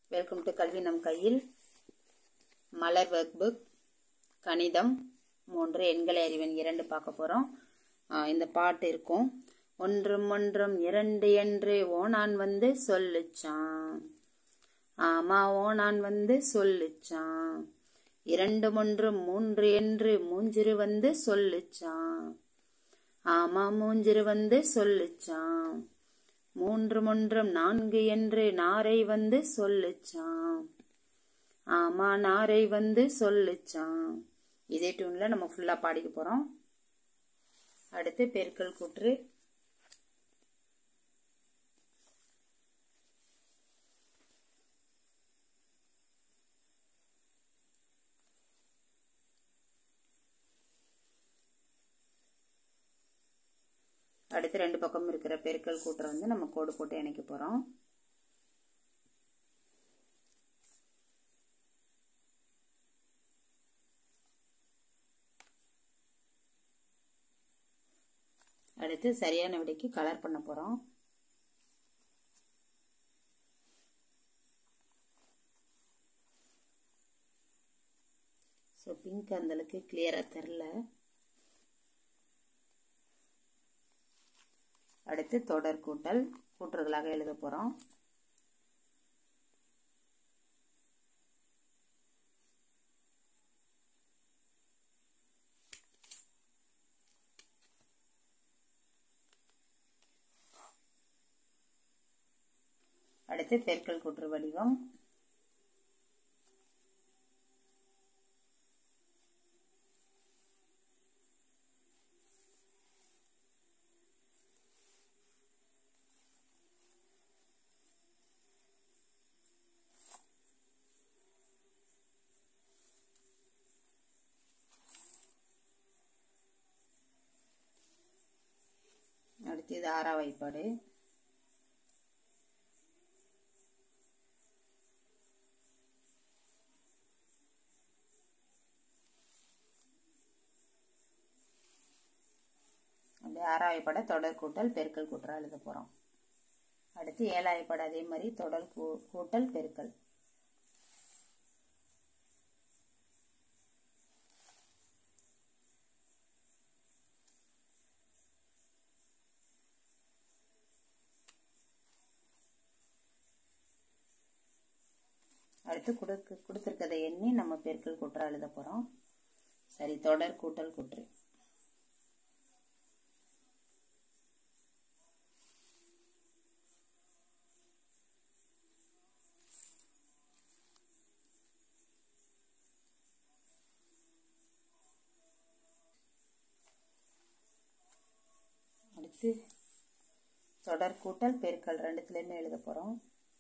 welcome to கல்வி நம் கையில் மலர் ஒர்க் புக் கணிதம் மூன்று எண்களை அறிவன் இரண்டு பார்க்க போகிறோம் இந்த பாட்டு இருக்கும் ஒன்றும் ஒன்றும் இரண்டு என்று ஓனான் வந்து சொல்லுச்சான் ஆமா ஓனான் வந்து சொல்லுச்சான் இரண்டு ஒன்றும் மூன்று என்று மூஞ்சிரு வந்து சொல்லுச்சான் ஆமா மூஞ்சிரு வந்து சொல்லுச்சான் மூன்று ஒன்றும் நான்கு என்று நாரை வந்து சொல்லுச்சான் ஆமா நாரை வந்து சொல்லுச்சான் இதே டியூன்ல நம்ம ஃபுல்லா பாடிக்க போறோம் அடுத்து பெருக்கல் கூற்று அடுத்து ரெண்டு பக்கம் இருக்கிற பெருக்கல் கூற்றை வந்து நம்ம கோடு போட்டு இணைக்க போறோம் அடுத்து சரியான விடைக்கு கலர் பண்ண போறோம் ஸோ பிங்க் அந்தளவுக்கு கிளியராக தெரில அடுத்து தொடர் கூட்டல் கூற்றுகளாக எழுத போகிறோம் அடுத்து பெருக்கல் கூற்று வடிவம் அடுத்து இது ஆறா வாய்ப்பாடு அப்படியே ஆறாவைப்பட தொடர் கூட்டல் பெருக்கல் கூட்டல் எழுத போகிறோம் அடுத்து ஏழாவைப்பட அதே மாதிரி தொடர் கூட்டல் பெருக்கல் அடுத்து கொடுக்கு கொடுத்துருக்கதை எண்ணி நம்ம பெருக்கல் கூட்டுறா எழுத போகிறோம் சரி தொடர் கூட்டல் கூற்று அடுத்து தொடர் கூட்டல் பெருக்கல் ரெண்டுத்துலேயுமே எழுத போகிறோம்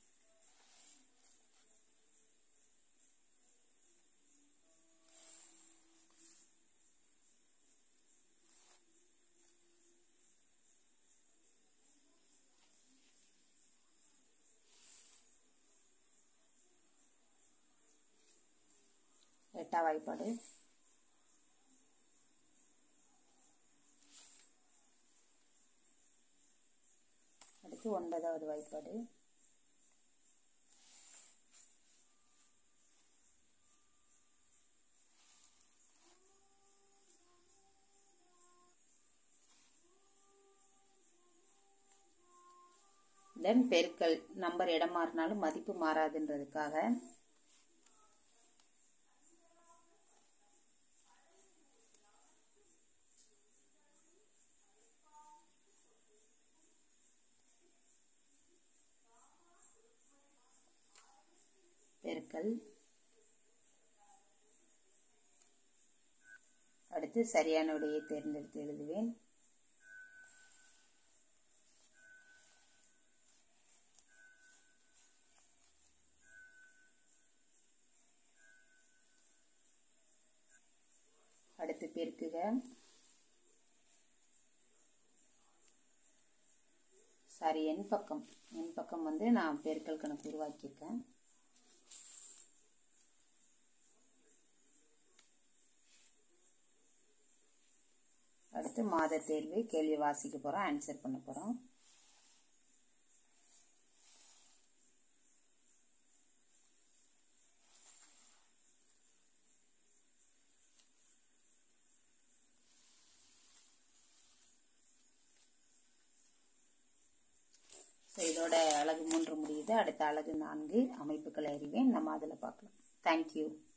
எட்டாம் வாய்ப்பாடு அடுத்து ஒன்பதாவது வாய்ப்பாடு தென் பெருக்கல் நம்பர் இடம் மாறினாலும் மதிப்பு மாறாதுன்றதுக்காக பெருக்கல் அடுத்து சரியான விடையை தேர்ந்தெடுத்து எழுதுவேன் அடுத்து பெருக்குக சாரி என் பக்கம் என் பக்கம் வந்து நான் பெருக்கல் கணக்கு உருவாக்கியிருக்கேன் அடுத்து மாத தேர்வு கேள்வி வாசிக்க போகிறோம் ஆன்சர் பண்ண போகிறோம் ஸோ இதோட அழகு மூன்று முடியுது அடுத்த அழகு நான்கு அமைப்புகளை அறிவேன் நம்ம அதில் பார்க்கலாம் தேங்க்யூ